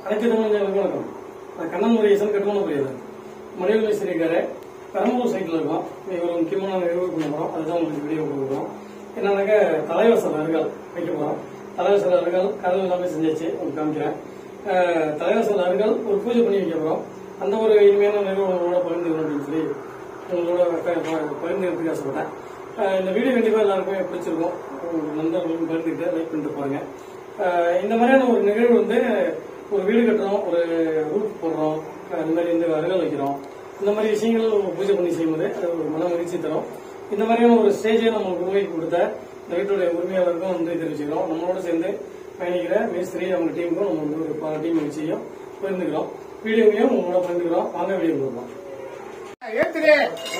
அனைத்து தமிழர்களுக்கும் வணக்கம் நான் கண்ணன் முருகேசன் கட்டுமான புரியுது மணிவல் மேஸ்திரி இருக்காரு பெரம்பலூர் சைட்டில் இருக்கோம் இன்னைக்கு ஒரு முக்கியமான நிகழ்வு பண்ண போகிறோம் அதுதான் உங்களுக்கு வீடியோ கொடுக்குறோம் என்னன்னாக்க தலைவசல் அருகால் வைக்க போகிறோம் தலைவசல் அருகால் கதவு எல்லாமே செஞ்சாச்சு உங்களுக்கு காமிக்கிறேன் அஹ், தலைவசல் அருகால் ஒரு பூஜை பண்ணி வைக்க போகிறோம் அந்த ஒரு இனிமையான நிகழ்வுகளோட பகிர்ந்துக்கணும் அப்படின்னு சொல்லி உங்களோட ப- ப- பகிர்ந்துக்கிறதுக்கு ஆசைப்பட்டேன் அஹ், இந்த வீடியோ கண்டிப்பாக எல்லாருக்குமே பிடிச்சிருக்கும் உங்க நண்பர்களுக்கும் பகிர்ந்துக்கிட்டு லைக் பண்ணிட்டு பாருங்க அஹ், இந்த மாதிரியான ஒரு நிகழ்வு வந்து ஒரு வீடு கட்டுறோம் ஒரு ரூட் போடுறோம் அஹ், இந்த மாதிரி வந்து அருகால் வைக்கிறோம் இந்த மாதிரி விஷயங்கள் ஒரு பூஜை பண்ணி செய்யும்போது அது ஒரு மன மகிழ்ச்சி தரும் இந்த மாதிரியான ஒரு ஸ்டேஜை நம்ம உருவாக்கி கொடுத்த இந்த வீட்டுடைய உரிமையாளருக்கும் வந்து தெரிவிச்சுக்கிறோம் நம்மளோட சேர்ந்து பயணிக்கிற மேஸ்திரி அவங்க டீமுக்கும் நம்ம வந்து ஒரு டீம் வச்சியும் பகிர்ந்துக்கிறோம் வீடியோவையும் உங்களோட பகிர்ந்துக்கிறோம் வாங்க வீடியோ கொடுக்கலாம் ஏத்துரு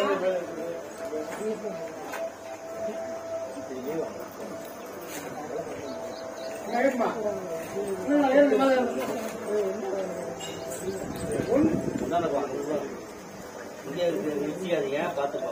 ஏத்துமா இங்கே விரிச்சிக்காதீங்க பார்த்துக்கோ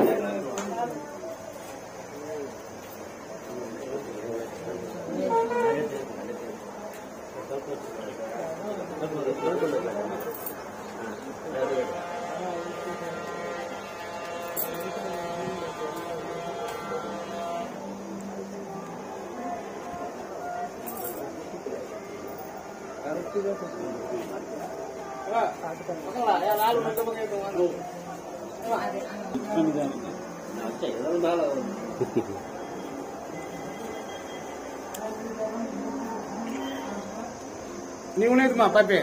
எதாவது மேலே வரும் நீ ஒண்ணு ஏத்துமா பாப்பி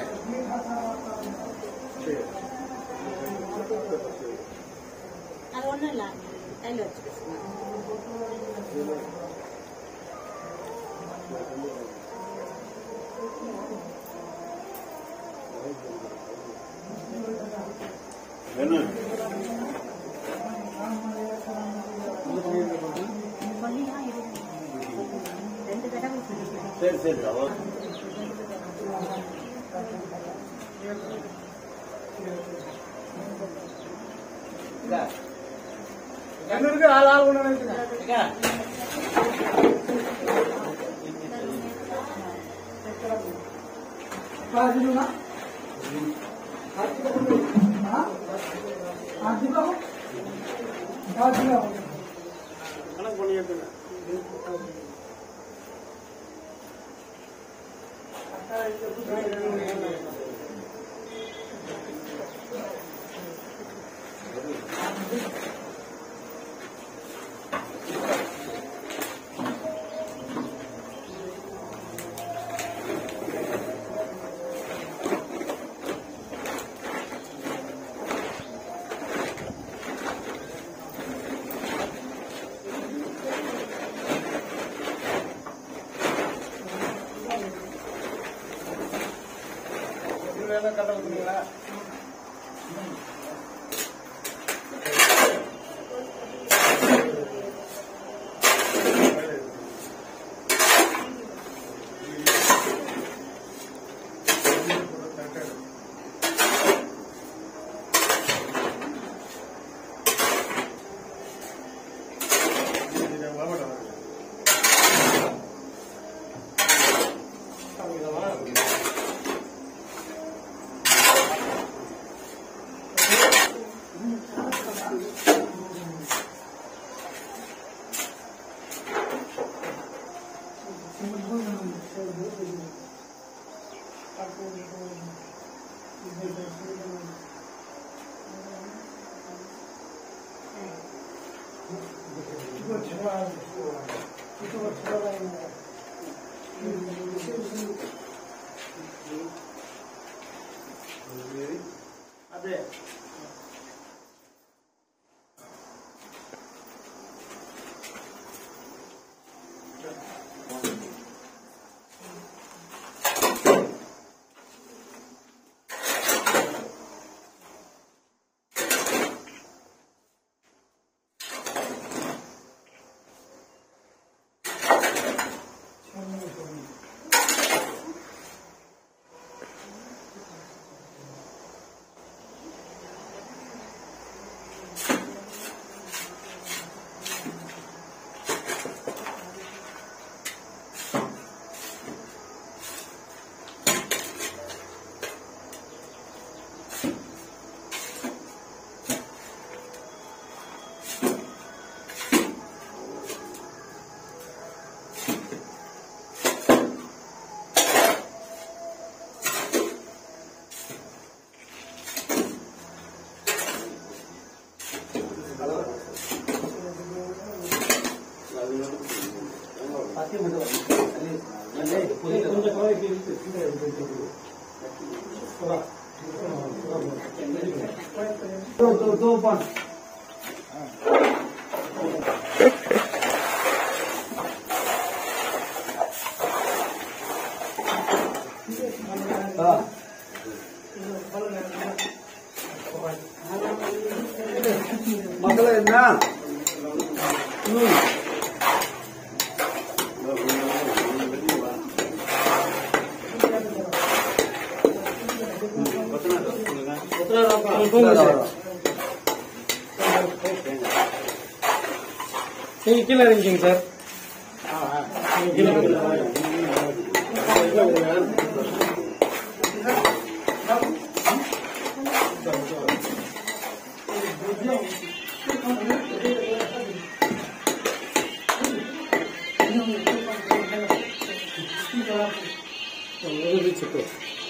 அது ஒண்ணும் இல்ல கையில வச்சு பேசுங்க சொல்லியா இருக்கு ரெண்டு தடவை சொல்லிட்டேன் சரி சரி அவ்வளோ எங்க இருக்கு ஆள் ஆள் ஒண்ணு இருக்குங்க கணக்கு பண்ணி எடுத்துங்க இதுல ஏதாவது கட்ட வைக்கிறீங்களா அப்படியே மக்கள் என்ன நீங்க கீழே இறங்கிங்க சார் நீங்க கீழே இறங்கிங்க. ஒரு சிப்பு.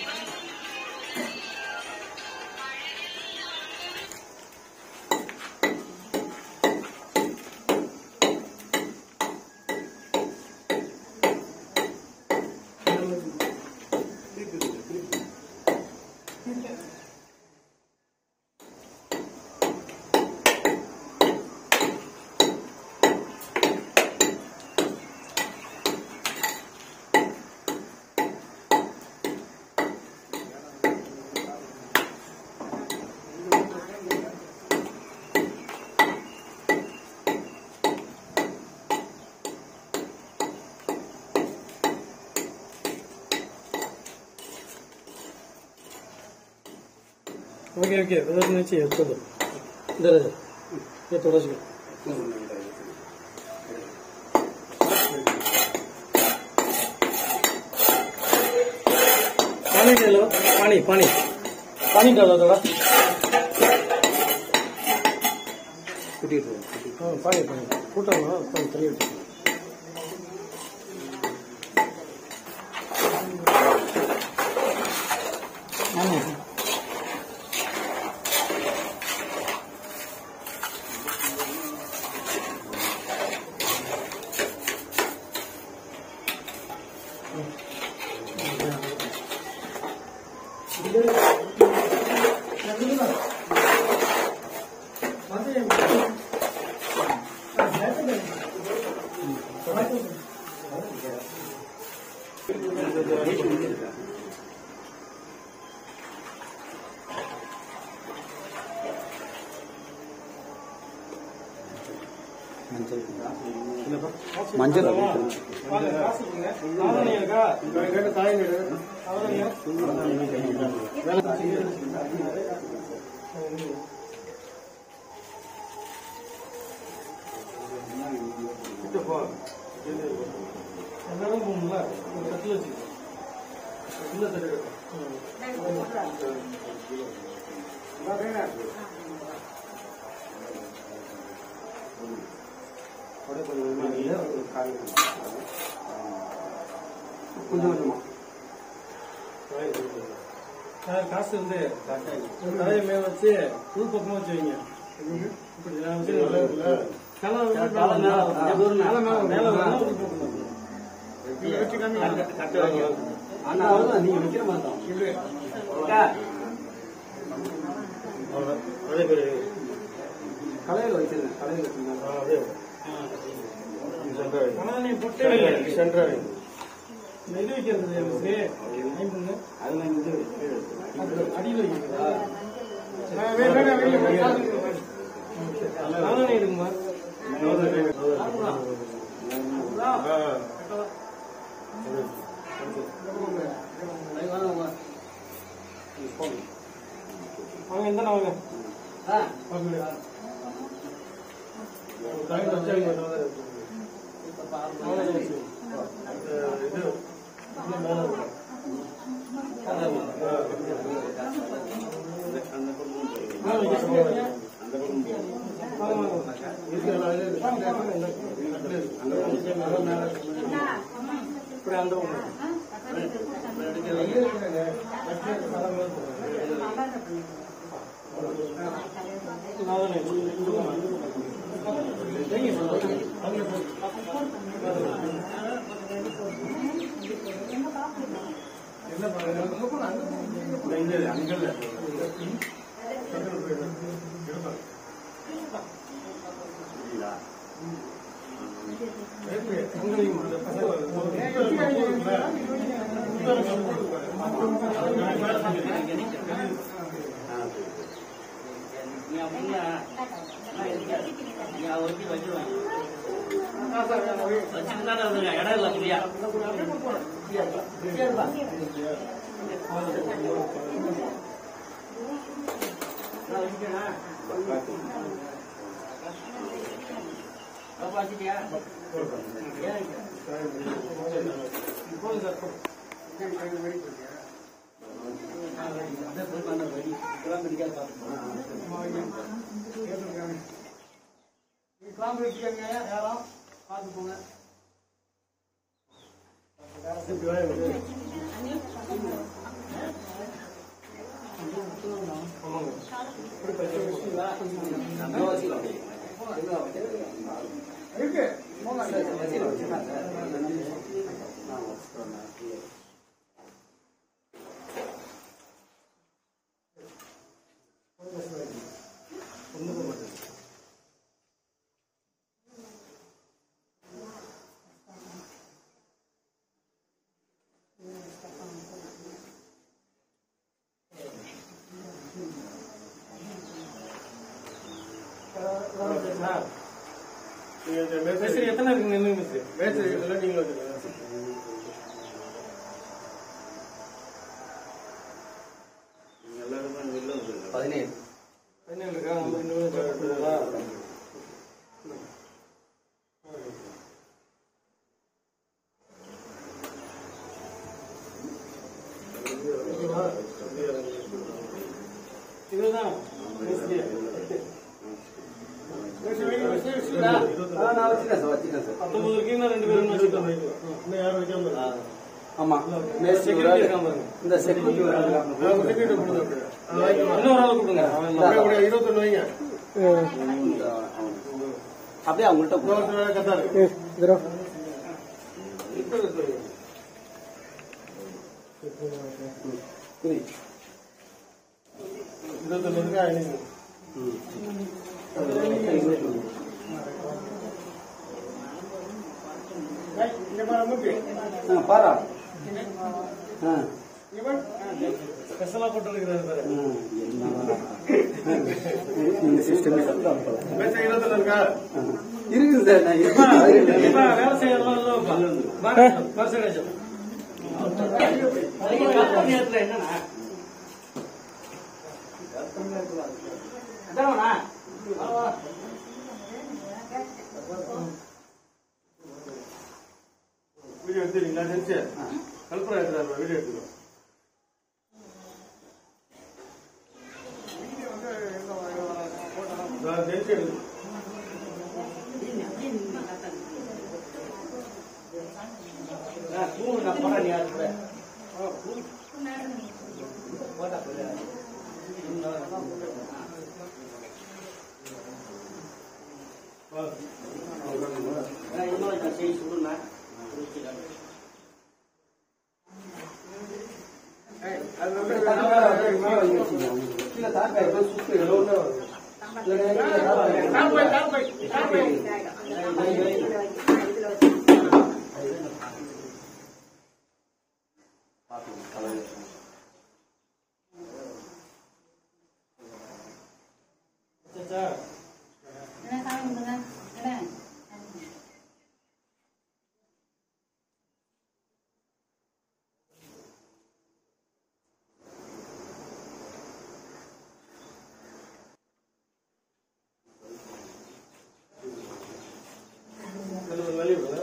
ఓకే ఓకే బ్రదర్ నుంచి ఎత్తదు ఇద్దరు ये थोड़ा सा पानी ले लो पानी पानी पानी डालो थोड़ा हाँ पानी पानी फूटा ना पानी तली மஞ்சள் வாங்க காசு கொடுங்க ஆவணி இருக்கா ஆவணி எல்லாரும் போகணும்ல ஒரு தட்டில் வச்சுக்கோ சின்ன தட்டு எடுக்கும் கொஞ்சம் கொஞ்சமா சார் காசு வந்து ஒரு தலையை மேல வச்சு உள் பக்கமா வச்சு வைங்க இப்படி நான் வச்சு நல்லா இருக்குல்ல தலை வந்து மேல மேல மேல மேல மேல உள் பக்கம் ஆனா அவ்வளவுதான் நீங்க வைக்கிற மாதிரி தான் கலையில வச்சிருந்தேன் கலையில வச்சிருந்தேன் ஆனா நீ பொட்டே சென்டர் இந்த இது வைக்கிறது எனக்கு லைன் பண்ணு அதெல்லாம் இது அது அடியில் வைக்கிறதா நானே இருக்குமா வாங்க இந்த வாங்க வாங்க. ஒரு தலையில வச்சு அங்க ஒரு மேல வச்சு. அந்த இது இன்னும் மேல இருக்கும். மேல வைக்க சொல்லுங்க. வாங்க, வாங்க. இருக்கிற வேலையில இருக்கு. வாங்க, வாங்க, இந்த கட்டில இருக்கு. அந்த வண்டிக்கு மேல மேல இருக்கு. இப்படி அந்த ஒண்ணு. இங்க இருக்குங்க. கட்டில இருக்கு. மேல மேல போகுது. நானே. எங்க சொல்லுங்க? அங்க போய். நீ அப்படின்னா நீ அவருக்கு வச்சுருவேன் வச்சுட்டு தானே வந்துருங்க இடம் இல்லை ஃப்ரீயா நான் வச்சுட்டேனா அப்பா வச்சுட்டியா ஏன் போதும் சார் போதும். கிளாம்பு வச்சுக்கோங்க யாரும் பார்த்து போங்க இருக்கு போங்க சார், மேஸ்திரி எத்தனை இருக்குங்க இன்னும் மேஸ்திரி மேஸ்திரி இதெல்லாம் நீங்களும் வச்சுக்கோங்க எல்லாருமே வெளில வந்துருங்க பதினேழு பதினேழு இருக்கா நம்ம ரெண்டு பேரும் தேவைப்படுதா இதுதான் மேஸ்திரி நான் வச்சுட்டேன் சார் வச்சுட்டேன் சார் பத்தொன்பது இருக்கீங்கன்னா ரெண்டு பேரும் வச்சுக்கலாம் இன்னும் யாரும் வைக்காம இருக்காங்க. ஆமா மேஸ்திரி ஒரு செக்யூரிட்டி ஆளு. இருக்காம பாருங்க இந்த செக்யூரிட்டி ஒரு ஆளு. அவங்க security கொடுங்க அப்படியே. ஆ, வாங்கிக்கலாம். இன்னொரு ஆள் கொடுங்க அவன் அப்படியே அப்படியே இருபத்தொன்னு வைங்க. இந்த அவன். அப்படியே அவங்கள்ட்ட கொடுங்க. இன்னொருத்தர் வேற கத்தாரு. இப்ப எடுத்து வைங்க. புரியுது. இருபத்தொன்னு இருக்கா, ஐநூறு. ம். ஏய், இங்க பாரு, மூக்கு. ஆ, பாரா ஆ இங்க பாரு. ஸ்பெஷலா போட்டு இருக்கிறாரு பாரு ம், என்னடா. இந்த சிஸ்டமே சத்தம் போல. மேஸ்திரி இருபத்தொன்னு இருக்கா? ஆ. இருக்குது சார் நான் இப்ப இருக்கேன். வேலை செய்யறதுலாம் இல்லப்பா பர்சன்டேஜ் நேரத்துல என்னண்ணா அதானண்ணா வீடியோ எடுத்துறீங்களா ஜென்சி கல்பனா எடுத்துறாரு வீடியோ எடுத்துக்கோ நான் ஜென்சி எடுத்து தூங்கு நான் போறேன் நீ யாரு கூட இன்னொரு செய்தி சொல்லுண்ணா அது வந்து கீழே தாக்கா ஏதோ சுத்து ஏதோ ஒண்ணு வருது. காப்பை காப்பை காப்பை என்ன சாமி கும்பிடுங்க என்ன வெளியே விடுங்க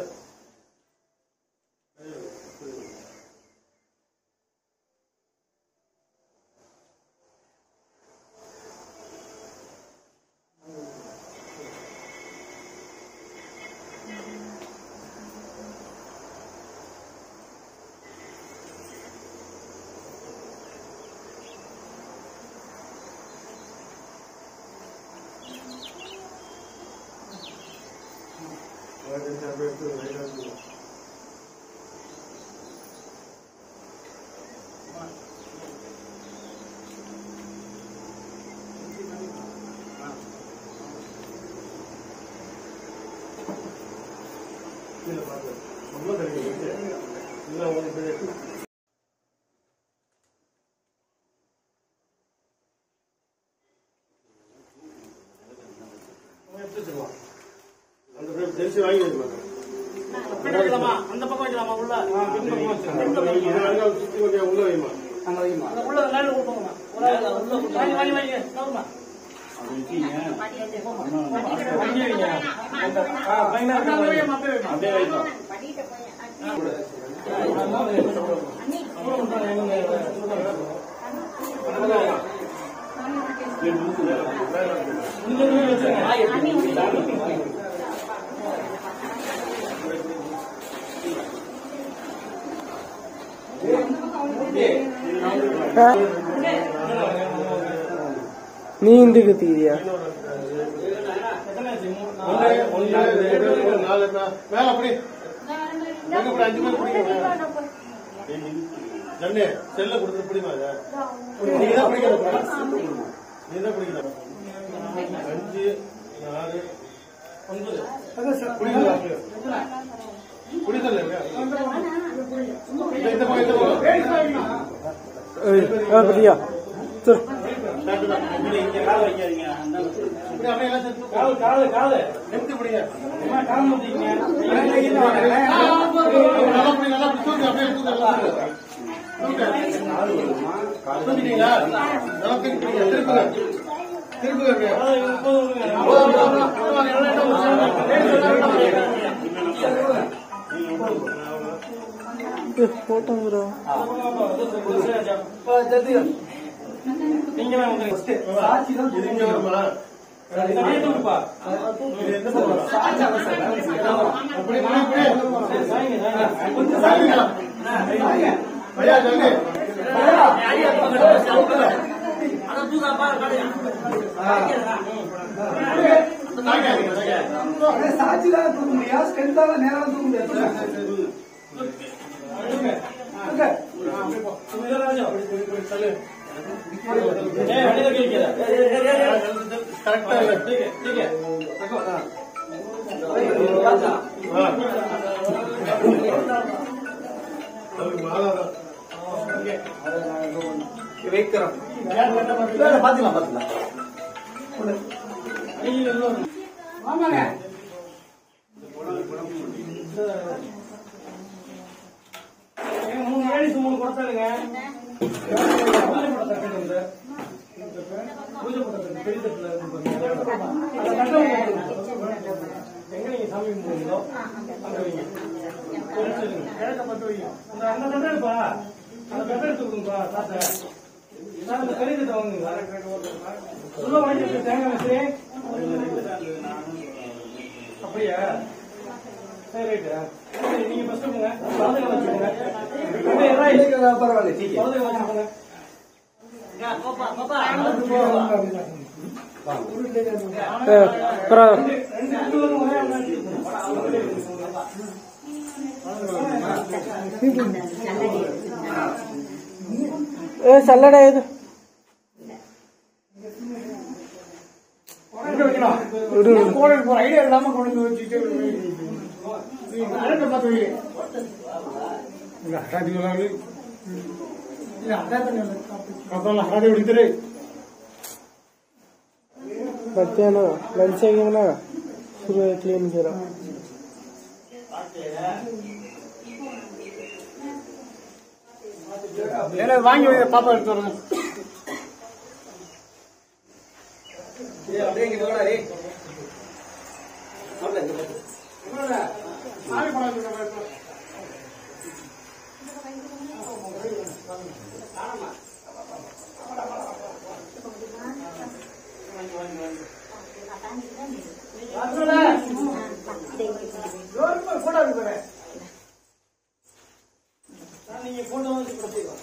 ஜென்சி அப்படியே எடுத்து லைட்டாக எடுத்துக்கோ இல்ல பாத்து உள்ள தெரியுது இல்ல உங்களுக்கு எடுத்து வச்சுக்கலாம் அந்த பேர் தெரிச்சு வாங்கி வச்சுக்கலாம் வைக்கலாமா அந்த பக்கம் வைக்கலாமா உள்ள சுத்தி கொஞ்சம் உள்ள வைமா அங்க வைமா அந்த உள்ள லைன்ல கொடுப்போம்மா ஒரு ஆள் உள்ள கொடுப்போம். வாங்கி வாங்கி வாங்கி நவுருமா. வாங்கி வைங்க. ஆ, பையனா அப்படியே இருக்காங்க. வைமா, அப்படியே வைமா. அப்படியே வைப்போம் அப்புறம் பண்றாங்க, இவங்க சொல்றாங்க. முடிஞ்சவங்க வச்சிருங்க. நீ இந்துக்கு தீரியா எத்தனை ஆச்சு? மூணு, நாலு, ஒன்று ஒன்று ரெண்டு மூணு நாலு பே- மேல அப்படி எங்க இப்படி அஞ்சு பேர் பிடிக்கிறீங்க ஜன்னே செல்ல கொடுத்து பிடிமா இதை நீங்க தான் பிடிக்கணும் நீ தான் பிடிக்கணும் அஞ்சு நாலு ஒன்பது பிடிக்கல பிடிக்கல இந்த பக்கம் இந்த பக்கம் அப்படியா சரி இப்படி இங்க கால வைக்காதீங்க இப்படி அப்படியே எல்லாம் சேர்த்து காலு, காலு, காலு. நிறுத்தி பிடிங்க அம்மா, கால் மாத்திக்கங்க. நல்லா பிடி நல்லா பிடி தூக்கு அப்படியே தூக்கு எல்லாம் தூக்கு தூக்கிட்டீங்களா நல்லா தூக்கி பிடிங்க திருப்புங்க திருப்புங்க அப்படியே காலு, முப்பது விடுங்க. போட்டோ ப்ரோ நீங்க தான் வந்துருங்க. இது இங்க வருமா இதை அப்படியே தூக்குப்பா. இது எந்த பக்கம் அப்படி அப்படி அப்படி சரி, சாய்ங்க, சாய்ங்க. கொஞ்சம் சாப்பிடுங்க ஐயா ஜல்லி அதான் தூக்காப்பா, கடையா. தாக்காதீங்க தாக்காதீங்க சுமிதராஜா. ஏய், வண்டியில கை வைக்காத. கரெக்டா இல்லை தூக்கு, தூக்கு. அதுக்கு மாலாதான் வைக்கிறோம் பாத்துக்கலாம் பாத்துக்கலாம் ஐயோ, உள்ள வரணும். ஏங்க, மூணு லேடிஸ் மூணு கொடுத்தாருங்க பூஜை போட்ட தட்டு வந்து பூஜை போட்ட தட்டு பெரிய தட்டுல இருக்கு பாருங்க. அந்த தட்டை உங்க போடுங்க. எங்க நீங்க சாமி கும்பிடுறீங்களோ அங்க வைங்க வச்சிருங்க. கிழக்க பட்டு வைங்க அந்த அந்த தட்டை எடுப்பா அந்த தட்டை எடுத்து கொடுங்கப்பா தாத்தா சார் அந்த பெரிய தட்டை வாங்குங்க உள்ள வாங்கிட்டு தேங்காய் வச்சு அப்படியா சரி ரைட்டு சரி, நீங்க ஃபர்ஸ்ட் போங்க குழந்தைங்க வச்சுக்கோங்க அப்படியே right. பரவாயில்ல டீக்கு குழந்தைங்க வச்சுக்கோங்க இங்க, போப்பா, போப்பா. அப்புறம் ரெண்டு ரெண்டு பேரும் ஒரே ஆள் தான் ஏ சல்லடா இது எங்க வைக்கணும் விடு விடு. கோடல் போற ஐடியா இல்லாம கொண்டு வந்து வச்சுட்டு அரட்டை பார்த்து வை இல்ல ஹராஜி விளாடு இல்ல அதான் கப்பல் ஹராஜி விடுத்துரு ಮಧ್ಯಾಹ್ನ ಲಂಚ್ ಆಗ್ಯಾವನ ಶುರು ಕ್ಲೀನ್ ಜರ ஏன்னா வாங்கி வை பாப்பா எடுத்து வரணும் அப்படியே இங்க வாடா டேய் சாமி படம் வச்சிருக்க போட்டோ இருக்கு நீங்க போட்டோ வச்சு கொடுத்துக்கலாம்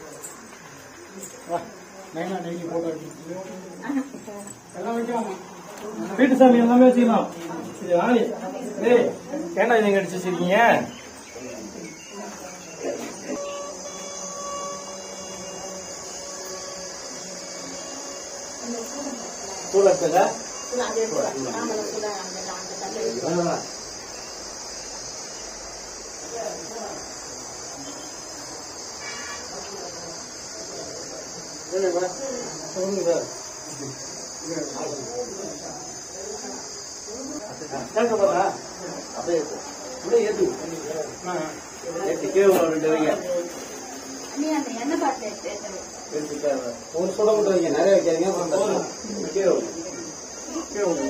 நைனா நைனி போட்டோ எடுத்து எல்லாம் வைக்கலாமா வீட்டு சாமி எல்லாமே வச்சுக்கலாம் இது வாணி டேய் ஏன்டா நீங்க அடிச்சு வச்சிருக்கீங்க சூழத்துக்கா அது எடுத்து வா. ஆம்பளை கூட அந்த அந்த தள்ளி வச்சு. சொல்லுங்க சார் அப்படியே அப்படியே ஏத்து ஏத்தி கீழே ஒரு ரெண்டு வைங்க நீ அந்த எண்ணெய் பாட்டில் எடுத்து எடுத்து வை. எடுத்துக்காத. ஒரு சுட மட்டும் வைங்க நிறைய வைக்காதீங்க அப்புறம் கஷ்டம். கீழே வைங்க. கீழே வைங்க.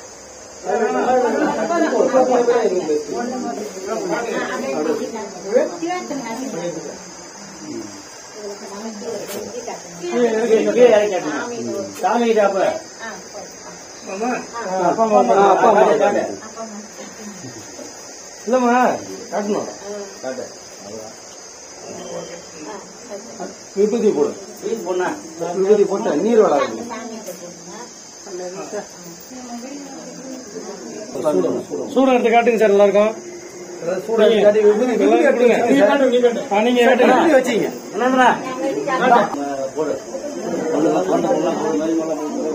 ஒரு மூணு பேர் இருக்கு best. அப்படியே ஊத்திட்டாங்க. கீழே நசி இதுக்கு நமக்கு ஒரு வெட்டி காட்டுங்க. கீழே கீழே இறக்கி காட்டுங்க. சாமி கிட்ட அப்ப. ஆ, போய். மாமா ஆ, அப்பா அம்மா அப்பா அம்மா காட்டு, காட்டு. அப்பா அம்மா. இல்லம்மா காட்டணும் காட்டு. ஆ, சரி. விபூதி போடு வீட்டு பொண்ணா விபூதி போட்டு நீர் வராது அந்த சாமியை போட்டுருங்க. சூடம் எடுத்து காட்டுங்க சார் எல்லாருக்கும் விபூதி விபூதி எடுத்துங்க. ஆ, நீங்க காட்டுங்க விபூதி வச்சீங்க என்னண்ணா? போடு ஒண்ணு ஒண்ணு ஒண்ணு ஒண்ணு மாதிரி மேல போடு.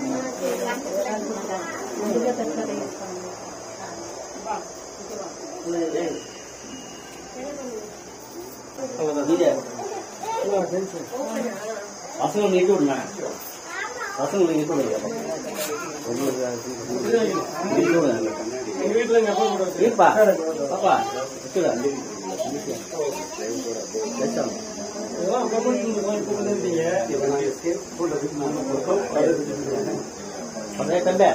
நீங்க. பசங்க நிக்க விடுங்க பசங்க நிக்க விடுங்க உங்களுக்கு நிக்க விடுங்க. எங்க வீட்டுல எங்க அப்பா கூட வச்சு இருப்பா பாப்பா நிக்கடா பேசாம இதெல்லாம் அப்பா கூட இருந்து போய் கூப்பிட்டு வந்துட்டீங்க அதே தம்பி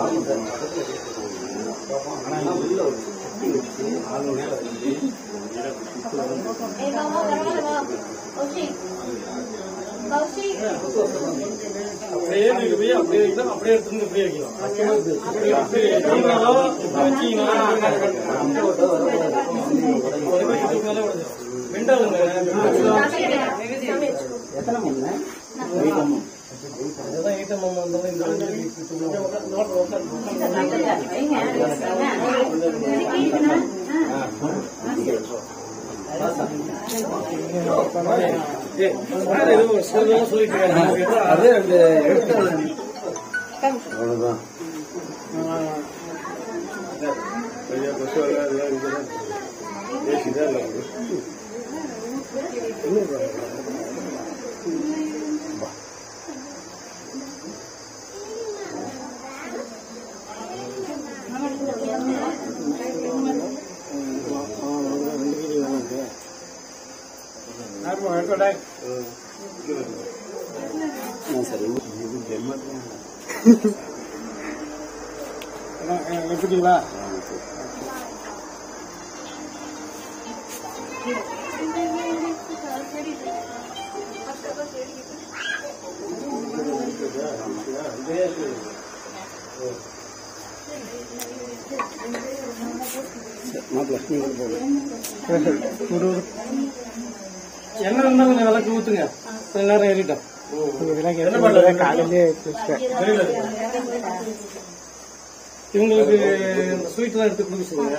ஏய், வா, வா, பரவாயில்ல, வா. கௌஷிக். கௌஷிக். அப்படியே தூக்கி போய் அப்படியே வைக்கலாம் அப்படியே எடுத்து வந்து இப்படியே வைக்கலாம் அப்படி இப்படி வைக்கிறீங்களோ, இப்படி வச்சீங்களோ, ஒரு போய் இதுக்கு மேலே விடுது. வெண்டாளுங்க எத்தனை மணி அதுதான் ஈட்டம் மாமா இருந்தாலும் இந்த ஏய், வேற ஏதோ ஒரு சொல்லுங்க சொல்லிட்டு இருக்காங்க. நமக்கு எதுவும் அதே அந்த எடுத்து அவ்வளவுதான் சரி எடுத்துட்டீங்களா மாப்பிள்ள நீங்கள் போடுங்க என்ன இருந்தா கொஞ்சம் விளக்கு ஊத்துங்க கொஞ்ச நேரம் ஏறிட்டோம் காலையிலே வச்சுட்டேன் இவங்களுக்கு இந்த ஸ்வீட் எல்லாம் எடுத்து கொடுக்க சொல்லுங்க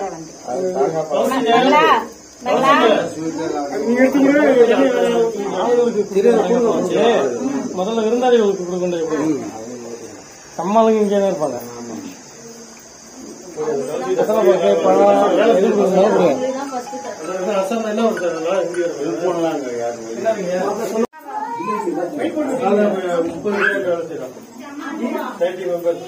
நீங்க எடுத்துக்கிட்டு ஆளுங்களுக்கு கொடுக்க வச்சு, முதல்ல விருந்தாளிகளுக்கு கொடுக்கணும் எப்படி கம்மாளுங்க இங்கே தான் இருப்பாங்க எத்தனை பேருக்கு பழம் எது கொடுக்கணும் கொடுங்க. ரசம் என்ன ஒரு தருவா? இங்க இருக்கு. என்னதுங்க? அது முப்பது பேருக்கு வேலை செய்யலாம். Thirty members.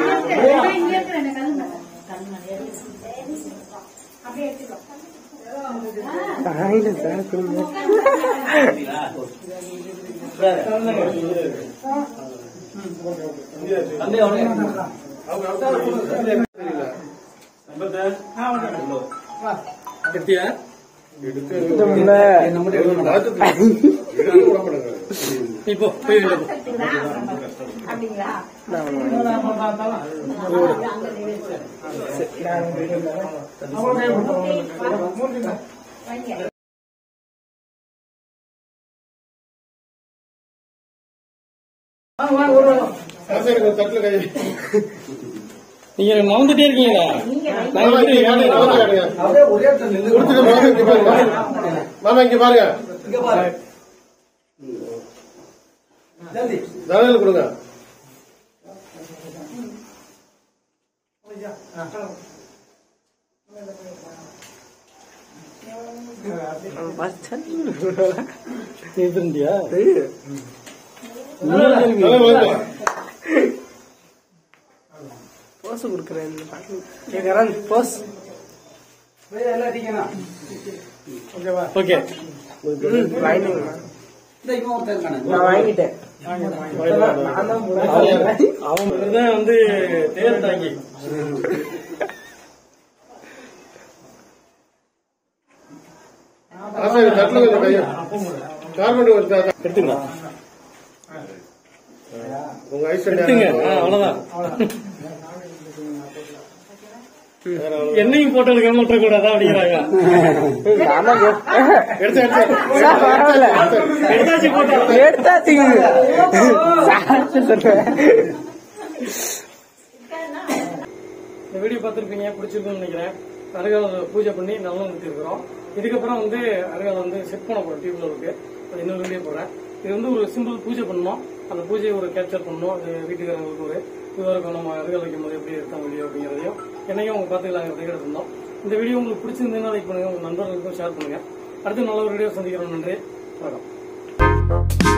காலையில சார் கொடுங்க தம்பி அவனே எடுத்தியா? நீ போ, போய் வெளில போ. அப்படிங்களா வாங்க, வாங்க, ஒரு வாரம். அரசாங்க ஒரு தட்டுல கை நீங்க மறந்துட்டே இருக்கீங்களா நாங்க மாமா எப்படி இங்க காட்டுங்க, மாமா காட்டுங்க. கொடுத்துட்டு மாமா இங்க பாருங்க மாமா இங்க பாருங்க தனல் கொடுங்க இருந்தியா தனல் வாங்க போஸ் கொடுக்குறேன் கேட்கறான் போஸ் ஓகே நான் வாங்கிட்டேன் அவன் தான் வந்து தேர் தாங்கி அரசாங்க தட்டுல கொஞ்சம் கையை கார்பன் ஒரு தா- எடுத்துங்க உங்க ஐஸ் எடுத்துங்க ஆ, அவ்வளவுதான் என்னையும் போட்டோ எடுக்காம கூடாதா அப்படிங்கிறாங்க எடுத்து எடுத்து சார் பரவாயில்ல எடுத்தாச்சு போட்டோ எடுத்தாச்சுங்க சார் சொல்றேன் இந்த வீடியோ பார்த்துருப்பீங்க பிடிச்சிருக்கும்னு நினைக்கிறேன் அருகால பூஜை பண்ணி நல்லா இருக்கிறோம் இதுக்கப்புறம் வந்து அருகால வந்து செட் பண்ண போறோம் டியூப்ல இருக்கு அது இன்னொரு வீடியோ போடுறேன் இது வந்து ஒரு சிம்பிள் பூஜை பண்ணோம் அந்த பூஜையை ஒரு கேப்சர் பண்ணோம் அது வீட்டுக்காரங்களுக்கு ஒரு இதுவாக இருக்கும் நம்ம அருகால் வைக்கும் போது எப்படி இருக்காங்க வீடியோ அப்படிங்கிறதையும் என்னையும் அவங்க பார்த்துக்கலாங்கிறதையும் எடுத்திருந்தோம் இந்த வீடியோ உங்களுக்கு பிடிச்சிருந்ததுன்னா லைக் பண்ணுங்க உங்க நண்பர்களுக்கும் ஷேர் பண்ணுங்க அடுத்து நல்ல ஒரு வீடியோ சந்திக்கிறோம் நன்றி வணக்கம்